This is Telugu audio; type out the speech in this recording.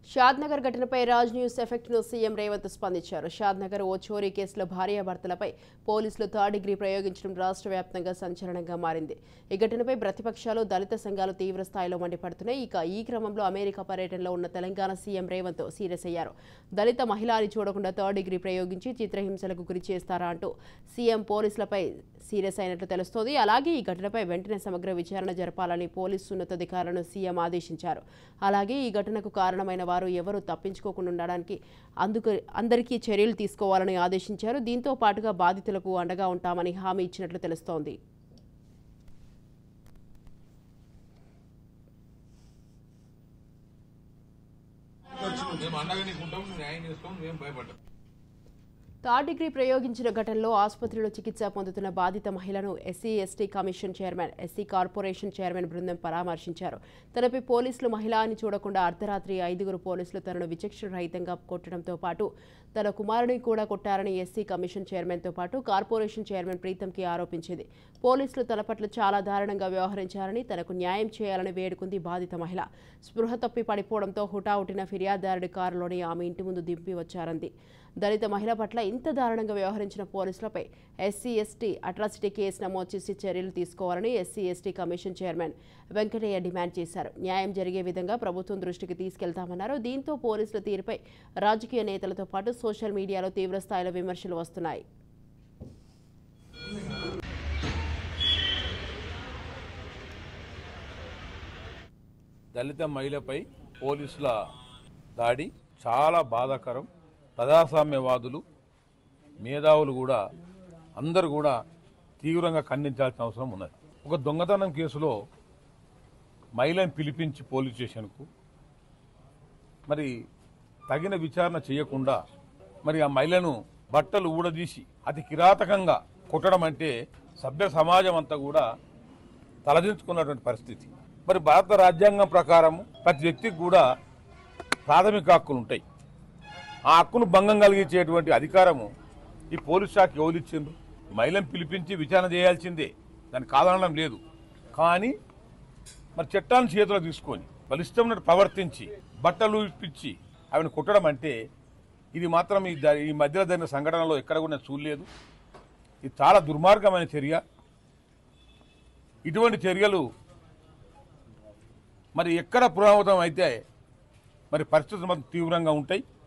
షాద్నగర్ ఘటనపై రాజ్ న్యూస్ ఎఫెక్ట్ ను సీఎం రేవంత్ స్పందించారు షాద్నగర్ ఓ చోరీ కేసులో భార్యాభర్తలపై పోలీసులు థర్డ్ డిగ్రీ ప్రయోగించడం రాష్ట్ర వ్యాప్తంగా సంచలనంగా మారింది ఈ ఘటనపై ప్రతిపక్షాలు దళిత సంఘాలు తీవ్ర స్థాయిలో మండిపడుతున్నాయి ఇక ఈ క్రమంలో అమెరికా పర్యటనలో ఉన్న తెలంగాణ సీఎం రేవంత్ సీరియస్ అయ్యారు దళిత మహిళని చూడకుండా థర్డ్ డిగ్రీ ప్రయోగించి చిత్రహింసలకు గురి చేస్తారా అంటూ సీఎం పోలీసులపై సీరియస్ అయినట్లు తెలుస్తోంది అలాగే ఈ ఘటనపై వెంటనే సమగ్ర విచారణ జరపాలని పోలీసు ఉన్నతాధికారులను సీఎం ఆదేశించారు అలాగే ఈ ఘటనకు కారణమైన వారు ఎవరూ తప్పించుకోకుండా ఉండడానికి అందుకు అందరికీ చర్యలు తీసుకోవాలని ఆదేశించారు దీంతో పాటుగా బాధితులకు అండగా ఉంటామని హామీ ఇచ్చినట్లు తెలుస్తోంది మేము అండగా నీకు ఉంటాం నువ్వు న్యాయం చేసుకోం మేము భయపడ్డాం థర్డ్ డిగ్రీ ప్రయోగించిన ఘటనలో ఆసుపత్రిలో చికిత్స పొందుతున్న బాధిత మహిళను SC ST commission chairman SC corporation chairman బృందం పరామర్శించారు తనపై పోలీసులు మహిళ అని చూడకుండా అర్ధరాత్రి ఐదుగురు పోలీసులు తనను విచక్షణ రహితంగా కొట్టడంతో పాటు తన కుమారుని కూడా కొట్టారని ఎస్సీ కమిషన్ చైర్మన్తో పాటు కార్పొరేషన్ చైర్మన్ ప్రీతంకి ఆరోపించింది పోలీసులు తన పట్ల చాలా దారుణంగా వ్యవహరించారని తనకు న్యాయం చేయాలని వేడుకుంది బాధిత మహిళ స్పృహ తప్పి పడిపోవడంతో హుటాహుటిన ఫిర్యాదుదారుడి కారులోని ఆమె ఇంటి ముందు దింపి వచ్చారంది దళిత మహిళ పట్ల ఇంత దారుణంగా వ్యవహరించిన పోలీసులపై ఎస్సీ ఎస్టీ అట్రాసిటీ కేసు నమోదు చేసి చర్యలు తీసుకోవాలని SC ST commission chairman Venkataiah demand చేశారు న్యాయం జరిగే విధంగా ప్రభుత్వం దృష్టికి తీసుకెళ్తామన్నారు దీంతో పోలీసుల తీరుపై రాజకీయ నేతలతో పాటు సోషల్ మీడియాలో తీవ్ర స్థాయిలో విమర్శలు వస్తున్నాయి దళిత మహిళపై పోలీసుల దాడి చాలా బాధాకరం ప్రజాస్వామ్యవాదులు మేధావులు కూడా అందరూ కూడా తీవ్రంగా ఖండించాల్సిన అవసరం ఉన్నది ఒక దొంగతనం కేసులో మహిళను పిలిపించి పోలీస్ స్టేషన్కు మరి తగిన విచారణ చేయకుండా మరి ఆ మహిళను బట్టలు ఊడదీసి అతి కిరాతకంగా కొట్టడం అంటే సభ్య సమాజం అంతా కూడా తలదించుకున్నటువంటి పరిస్థితి మరి భారత రాజ్యాంగం ప్రకారం ప్రతి వ్యక్తికి కూడా ప్రాథమిక హక్కులు ఉంటాయి ఆ హక్కును భంగం కలిగించేటువంటి అధికారము ఈ పోలీస్ శాఖ ఎవరిచ్చిండ్రు మహిళను పిలిపించి విచారణ చేయాల్సిందే దానికి కాదనడం లేదు కానీ మరి చట్టాన్ని చేతిలో తీసుకొని బలిష్టం ప్రవర్తించి బట్టలు ఇప్పించి ఆమెను కొట్టడం అంటే ఇది మాత్రం ఈ ద- ఈ మధ్యలో జరిగిన సంఘటనలో ఎక్కడ కూడా నేను చూడలేదు ఇది చాలా దుర్మార్గమైన చర్య ఇటువంటి చర్యలు మరి ఎక్కడ పునరావృతం అయితే మరి పరిస్థితులు మాత్రం తీవ్రంగా ఉంటాయి